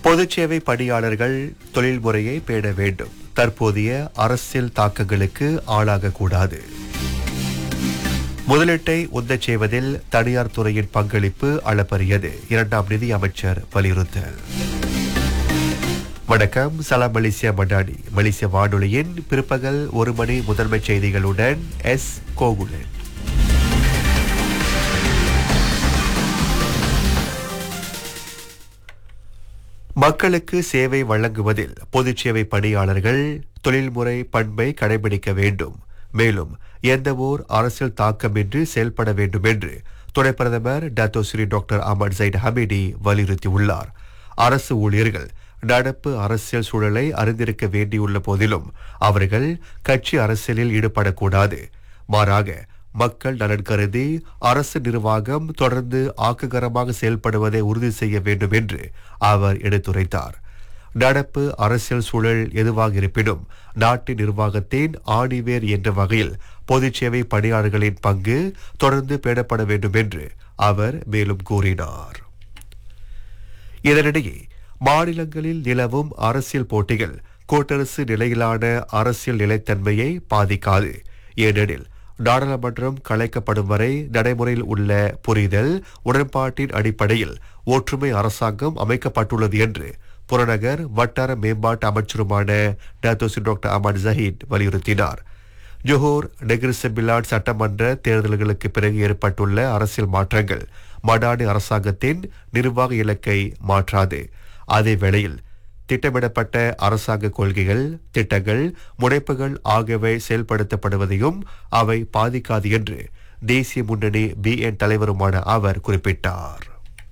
பொதுச்சேவை பணியாளர்கள் தொழில் முறையை பேண வேண்டும் தற்போதைய அரசியல் தாக்கங்களுக்கு ஆளாகக்கூடாது முதலீட்டை உந்தச் செய்வதில் தனியார் துறையின் பங்களிப்பு அளப்பரியது இரண்டாம் நிதி அமைச்சர் வலியுறுத்தல் வணக்கம் சலாம் மலேசியா மடானி மலேசிய வானொலியின் பிற்பகல் ஒரு மணி முதன்மை செய்திகளுடன் எஸ் கோகுலன் மக்களுக்கு சேவை வழங்குவதில் பொதுச் சேவை பணியாளர்கள் தொழில்முறை பண்பை கடைபிடிக்க வேண்டும் மேலும் எந்தவோர் அரசியல் தாக்கமின்றி செயல்பட வேண்டும் என்று துணை பிரதமர் டாக்டோ Seri doctor Ahmad Zahid Hamidi வலியுறுத்தியுள்ளார் அரசு ஊழியர்கள் நடப்பு அரசியல் சூழலை அறிந்திருக்க வேண்டியுள்ள போதிலும் அவர்கள் கட்சி அரசியலில் ஈடுபடக்கூடாது மாறாக மக்கள் நலன் கருதி அரசு நிர்வாகம் தொடர்ந்து ஆக்ககரமாக செயல்படுவதை உறுதி செய்ய வேண்டும் என்று அவர் எடுத்துரைத்தார் நடப்பு அரசியல் சூழல் எதுவாக இருப்பினும் நாட்டின் நிர்வாகத்தின் ஆணிவேர் என்ற வகையில் பொதுச் சேவை பணியாளர்களின் பங்கு தொடர்ந்து பேணப்பட வேண்டும் என்று அவர் மேலும் கூறினார் இதனிடையே மாநிலங்களில் நிலவும் அரசியல் போட்டிகள் கூட்டரசு நிலையிலான அரசியல் நிலைத்தன்மையை பாதிக்காது ஏனெனில் நாடாளுமன்றம் கலைக்கப்படும் வரை நடைமுறையில் உள்ள புரிதல் உடன்பாட்டின் அடிப்படையில் ஒற்றுமை அரசாங்கம் அமைக்கப்பட்டுள்ளது என்று புறநகர் வட்டார மேம்பாட்டு அமைச்சருமான டாத்தோசி டாக்டர் அமன் ஜஹீத் வலியுறுத்தினார் ஜோஹோர் நெகிரிசபிலாட் சட்டமன்ற தேர்தல்களுக்கு பிறகு ஏற்பட்டுள்ள அரசியல் மாற்றங்கள் மடானி அரசாங்கத்தின் நிர்வாக இலக்கை மாற்றாது அதே வேளையில் திட்டமிடப்பட்ட அரசாங்க கொள்கைகள் திட்டங்கள் முனைப்புகள் ஆகியவை செயல்படுத்தப்படுவதையும் அவை பாதிக்காது என்று தேசிய முன்னணி பிஎன் தலைவருமான அவர் குறிப்பிட்டார்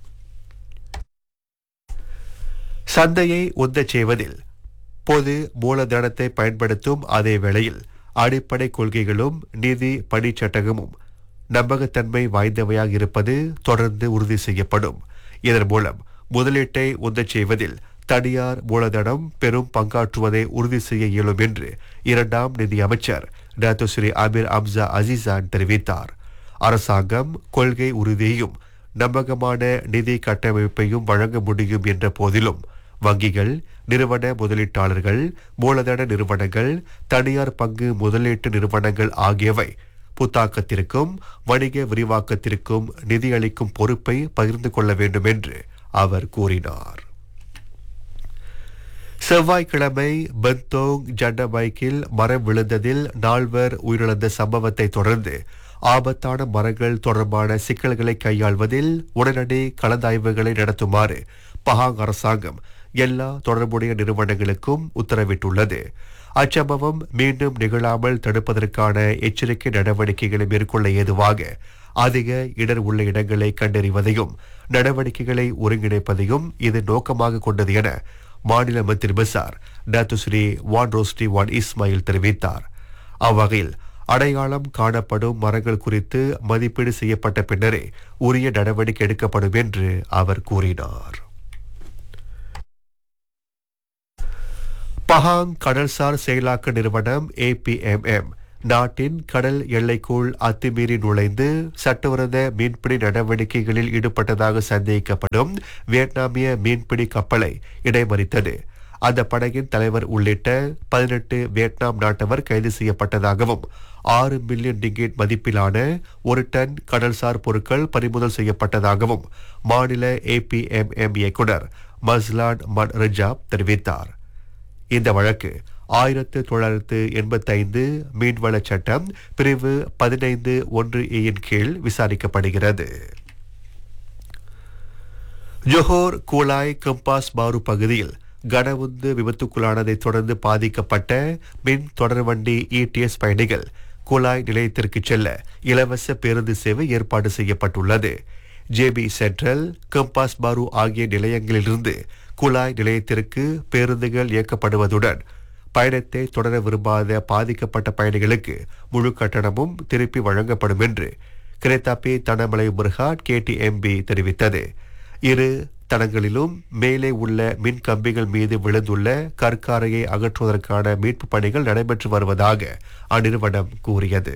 சந்தையை உந்தச் செய்வதில் பொது மூலதனத்தை பயன்படுத்தும் அதே வேளையில் அடிப்படை கொள்கைகளும் நிதி பணிச்சட்டகமும் நம்பகத்தன்மை வாய்ந்தவையாக இருப்பது தொடர்ந்து உறுதி செய்யப்படும் இதன் மூலம் முதலீட்டை உந்தச் செய்வதில் தனியார் மூலதனம் பெரும் பங்காற்றுவதை உறுதி செய்ய இயலும் என்று இரண்டாம் நிதி அமைச்சர் டாக்டர் ஸ்ரீ அமீர் அம்சா அசிசான் தெரிவித்தார் அரசாங்கம் கொள்கை உறுதியையும் நம்பகமான நிதி கட்டமைப்பையும் வழங்க முடியும் என்ற போதிலும் வங்கிகள் நிறுவன முதலீட்டாளர்கள் மூலதன நிறுவனங்கள் தனியார் பங்கு முதலீட்டு நிறுவனங்கள் ஆகியவை புத்தாக்கத்திற்கும் வணிக விரிவாக்கத்திற்கும் நிதியளிக்கும் பொறுப்பை பகிர்ந்து கொள்ள வேண்டும் என்று அவர் கூறினார் செவ்வாய்க்கிழமை பெந்தோங் ஜண்டபைக்கில் மரம் விழுந்ததில் நால்வர் உயிரிழந்த சம்பவத்தை தொடர்ந்து ஆபத்தான மரங்கள் தொடர்பான சிக்கல்களை கையாள்வதில் உடனடி கலந்தாய்வுகளை நடத்துமாறு பஹாங் அரசாங்கம் எல்லா தொடர்புடைய நிறுவனங்களுக்கும் உத்தரவிட்டுள்ளது அச்சம்பவம் மீண்டும் நிகழாமல் தடுப்பதற்கான எச்சரிக்கை நடவடிக்கைகளை மேற்கொள்ள ஏதுவாக அதிக இடர் உள்ள இடங்களை கண்டறிவதையும் நடவடிக்கைகளை ஒருங்கிணைப்பதையும் இது நோக்கமாக கொண்டது என மாநில மந்திரி பசார் டாத்து ஸ்ரீ வான் ரோஸ்டி வான் இஸ்மாயில் தெரிவித்தார் அவ்வகையில் அடையாளம் காணப்படும் மரங்கள் குறித்து மதிப்பீடு செய்யப்பட்ட பின்னரே உரிய நடவடிக்கை எடுக்கப்படும் என்று அவர் கூறினார் பஹாங் கடல்சார் செயலாக்க நிறுவனம் ஏபிஎம்எம் நாட்டின் கடல் எல்லைக்குள் அத்துமீறி நுழைந்து சட்டவிரோத மீன்பிடி நடவடிக்கைகளில் ஈடுபட்டதாக சந்தேகிக்கப்படும் வியட்நாமிய மீன்பிடி கப்பலை இடைமறித்தது அந்த படகின் தலைவர் உள்ளிட்ட பதினெட்டு வியட்நாம் நாட்டவர் கைது செய்யப்பட்டதாகவும் ஆறு மில்லியன் டிங்கெட் மதிப்பிலான ஒரு டன் கடல்சார் பொருட்கள் பறிமுதல் செய்யப்பட்டதாகவும் மாநில ஏபிஎம்எம் இயக்குனர் மஸ்லான் மன் ரஜாப் தெரிவித்தார் இந்த வழக்கு ஆயிரத்து தொள்ளாயிரத்து எண்பத்தைந்து மீன்வள சட்டம் பிரிவு பதினைந்து ஒன்று ஏயின் கீழ் விசாரிக்கப்படுகிறது ஜொஹோர் கூலாய் கம்பாஸ் பாரு பகுதியில் கனவுந்து விபத்துக்குள்ளானதைத் தொடர்ந்து பாதிக்கப்பட்ட மின் தொடர்வண்டி இடிஎஸ் பயணிகள் குழாய் நிலையத்திற்கு செல்ல இலவச பேருந்து சேவை ஏற்பாடு செய்யப்பட்டுள்ளது ஜேபி சென்ட்ரல் கம்பாஸ் பாரு ஆகிய நிலையங்களிலிருந்து குழாய் நிலையத்திற்கு பேருந்துகள் இயக்கப்படுவதுடன் பயணத்தை தொடர விரும்பாத பாதிக்கப்பட்ட பயணிகளுக்கு முழு கட்டணமும் திருப்பி வழங்கப்படும் என்று கிரேத்தாப்பி தனமலை முருகாட் கேடிஎம்பி தெரிவித்தது இரு தடங்களிலும் மேலே உள்ள மின் கம்பிகள் மீது விழுந்துள்ள கற்காரையை அகற்றுவதற்கான மீட்பு பணிகள் நடைபெற்று வருவதாக அந்நிறுவனம் கூறியது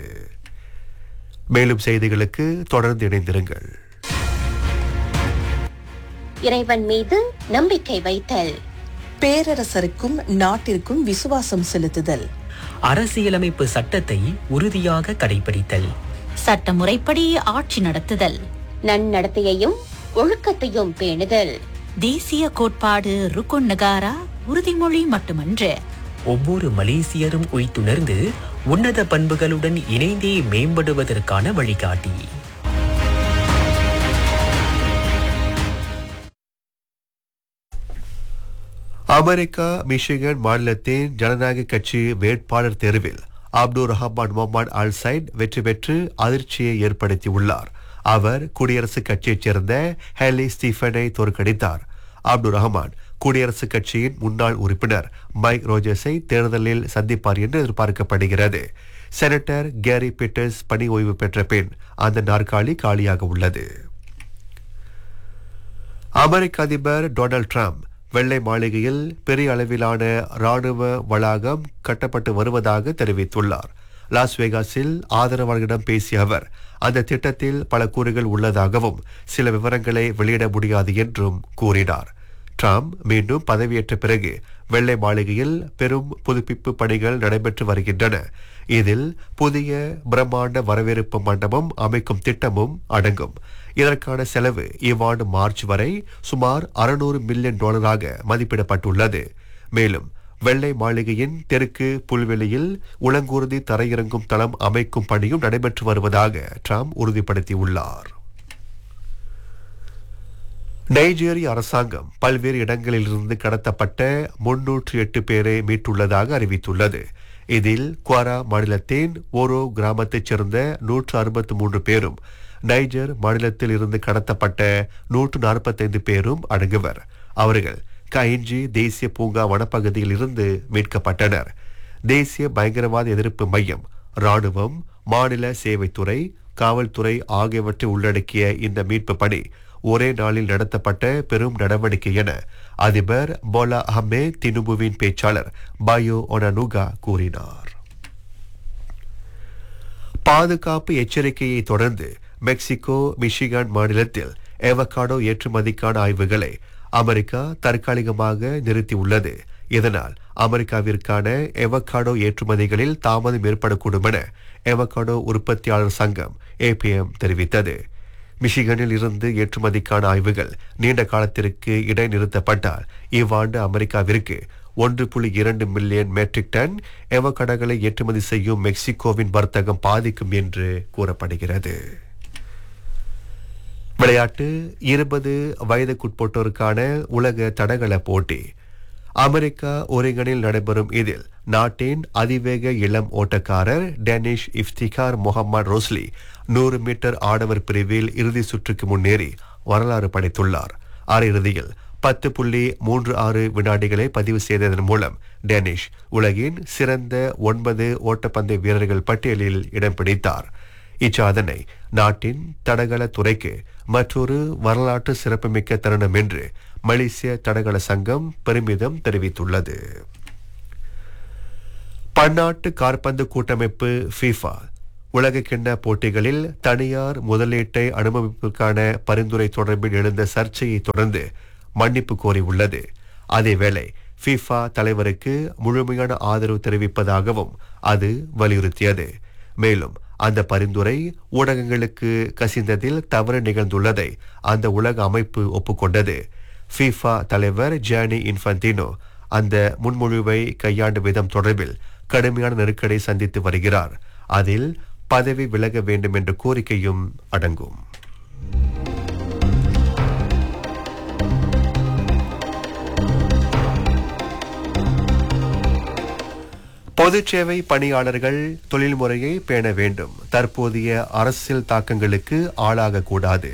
மேலும் செய்திகளுக்கு தொடர்ந்து இணைந்திருங்கள் இறைவன் மீது நம்பிக்கை வைத்தல் பேரரசருக்கும் நாட்டிற்கும் விசுவாசம் செலுத்துதல் அரசியலமைப்பு சட்டத்தை உறுதியாக கடைபிடித்தல் சட்டமுறைப்படி ஆட்சி நடத்துதல் நன்னடத்தையையும் ஒழுக்கத்தையும் பேணுதல் தேசிய கோட்பாடு ருக்குன் நகாரா உறுதிமொழி மட்டுமன்று ஒவ்வொரு மலேசியரும் உய்த்துணர்ந்து உன்னத பண்புகளுடன் இணைந்தே மேம்படுவதற்கான வழிகாட்டி அமெரிக்கா மிஷிகன் மாநிலத்தின் ஜனநாயக கட்சி வேட்பாளர் தேர்வில் Abdul Rahman Mohamed Al Said வெற்றி பெற்று அதிர்ச்சியை ஏற்படுத்தியுள்ளார் அவர் குடியரசுக் கட்சியைச் சேர்ந்த ஹெலி ஸ்டீஃபனை தோற்கடித்தார் அப்துல் ரஹமான் குடியரசுக் கட்சியின் முன்னாள் உறுப்பினர் மைக் ரோஜர்ஸை தேர்தலில் சந்திப்பார் என்று எதிர்பார்க்கப்படுகிறது செனட்டர் கேரி பீட்டர்ஸ் பணி ஓய்வு பெற்ற பின் அந்த நாற்காலி காலியாக உள்ளது அமெரிக்க அதிபர் டொனால்ட் ட்ரம்ப் வெள்ளை மாளிகையில் பெரிய அளவிலான ராணுவ வளாகம் கட்டப்பட்டு வருவதாக தெரிவித்துள்ளார் லாஸ் வேகாஸில் ஆதரவாளர்களிடம் பேசிய அவர் அந்த திட்டத்தில் பல கூறுகள் உள்ளதாகவும் சில விவரங்களை வெளியிட முடியாது என்றும் கூறினார் ட்ரம்ப் மீண்டும் பதவியேற்ற பிறகு வெள்ளை மாளிகையில் பெரும் புதுப்பிப்பு பணிகள் நடைபெற்று வருகின்றன இதில் புதிய பிரம்மாண்ட வரவேற்பு மண்டபம் அமைக்கும் திட்டமும் அடங்கும் இதற்கான செலவு இவ்வாண்டு மார்ச் வரை சுமார் அறுநூறு மில்லியன் டாலராக மதிப்பிடப்பட்டுள்ளது மேலும் வெள்ளை மாளிகையின் தெற்கு புல்வெளியில் உளங்கூர்தி தரையிறங்கும் தளம் அமைக்கும் பணியும் நடைபெற்று வருவதாக ட்ரம்ப் உறுதிப்படுத்தியுள்ளார் நைஜீரிய அரசாங்கம் பல்வேறு இடங்களிலிருந்து கடத்தப்பட்ட முன்னூற்று எட்டு பேரை மீட்டுள்ளதாக அறிவித்துள்ளது இதில் குவாரா மாநிலத்தின் ஓரோ கிராமத்தைச் சேர்ந்த நூற்று அறுபத்து மூன்று பேரும் நைஜர் மாநிலத்தில் இருந்து கடத்தப்பட்ட நூற்று நாற்பத்தைந்து பேரும் அடங்குவர் அவர்கள் கைஞ்சி தேசிய பூங்கா வனப்பகுதியில் இருந்து மீட்கப்பட்டனர் தேசிய பயங்கரவாத எதிர்ப்பு மையம் ராணுவம் மாநில சேவைத்துறை காவல்துறை ஆகியவற்றை உள்ளடக்கிய இந்த மீட்பு பணி ஒரே நாளில் நடத்தப்பட்ட பெரும் நடவடிக்கை என அதிபர் போலா அஹ்மே தினுபுவின் பேச்சாளர் பாயோ ஒனனுகா கூறினார் பாதுகாப்பு எச்சரிக்கையை தொடர்ந்து மெக்சிகோ மிஷிகான் மாநிலத்தில் எவகாடோ ஏற்றுமதிக்கான ஆய்வுகளை அமெரிக்கா தற்காலிகமாக நிறுத்தியுள்ளது இதனால் அமெரிக்காவிற்கான எவகாடோ ஏற்றுமதிகளில் தாமதம் ஏற்படக்கூடும் என எவகாடோ உற்பத்தியாளர் சங்கம் ஏபிஎம் தெரிவித்தது மிஷிகனில் இருந்து ஏற்றுமதிக்கான ஆய்வுகள் நீண்ட காலத்திற்கு இடைநிறுத்தப்பட்டால் இவ்வாண்டு அமெரிக்காவிற்கு ஒன்று புள்ளி இரண்டு மில்லியன் மெட்ரிக் டன் எவகடகளை ஏற்றுமதி செய்யும் மெக்சிகோவின் வர்த்தகம் பாதிக்கும் என்று கூறப்படுகிறது விளையாட்டு இருபது வயதுக்குட்பட்டோருக்கான உலக தடகள போட்டி அமெரிக்கா ஒரிகனில் நடைபெறும் இதில் நாட்டின் அதிவேக இளம் ஓட்டக்காரர் டேனிஷ் இஃப்திகார் முகமது ரோஸ்லி நூறு மீட்டர் ஆடவர் பிரிவில் இறுதி சுற்றுக்கு முன்னேறி வரலாறு படைத்துள்ளார் அரையிறுதியில் பத்து புள்ளி மூன்று ஆறு வினாடிகளை பதிவு செய்ததன் மூலம் டேனிஷ் உலகின் சிறந்த ஒன்பது ஓட்டப்பந்தய வீரர்கள் பட்டியலில் இடம் பிடித்தார் இச்சாதனை நாட்டின் தடகள துறைக்கு மற்றொரு வரலாற்று சிறப்புமிக்க தருணம் என்று மலேசிய தடகள சங்கம் பெருமிதம் தெரிவித்துள்ளது பன்னாட்டு காற்பந்து கூட்டமைப்பு ஃபீஃபா உலகக்கிண்ண போட்டிகளில் தனியார் முதலீட்டை அனுமதிப்புக்கான பரிந்துரை தொடர்பில் எழுந்த சர்ச்சையை தொடர்ந்து மன்னிப்பு கோரியுள்ளது அதேவேளை ஃபீஃபா தலைவருக்கு முழுமையான ஆதரவு தெரிவிப்பதாகவும் அது வலியுறுத்தியது மேலும் அந்த பரிந்துரை ஊடகங்களுக்கு கசிந்ததில் தவறு நிகழ்ந்துள்ளதை அந்த உலக அமைப்பு ஒப்புக்கொண்டது ஃபீஃபா தலைவர் ஜானி இன்ஃபன்டினோ அந்த முன்மொழிவை கையாண்ட விதம் தொடர்பில் கடுமையான நெருக்கடி சந்தித்து வருகிறார் அதில் பதவி விலக வேண்டும் என்ற கோரிக்கையும் அடங்கும் பொதுச் சேவை பணியாளர்கள் தொழில் முறையை பேண வேண்டும் தற்போதைய அரசியல் தாக்கங்களுக்கு ஆளாகக்கூடாது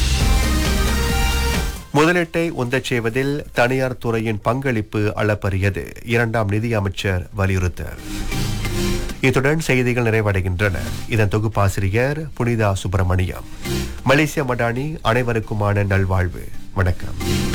முதலீட்டை உந்தச் செய்வதில் தனியார் துறையின் பங்களிப்பு அளப்பரியது இரண்டாம் நிதி அமைச்சர் வலியுறுத்தல் இத்துடன் செய்திகள் நிறைவடைகின்றன இதன் தொகுப்பாசிரியர் புனிதா சுப்பிரமணியம் மலேசிய மடானி அனைவருக்குமான நல்வாழ்வு வணக்கம்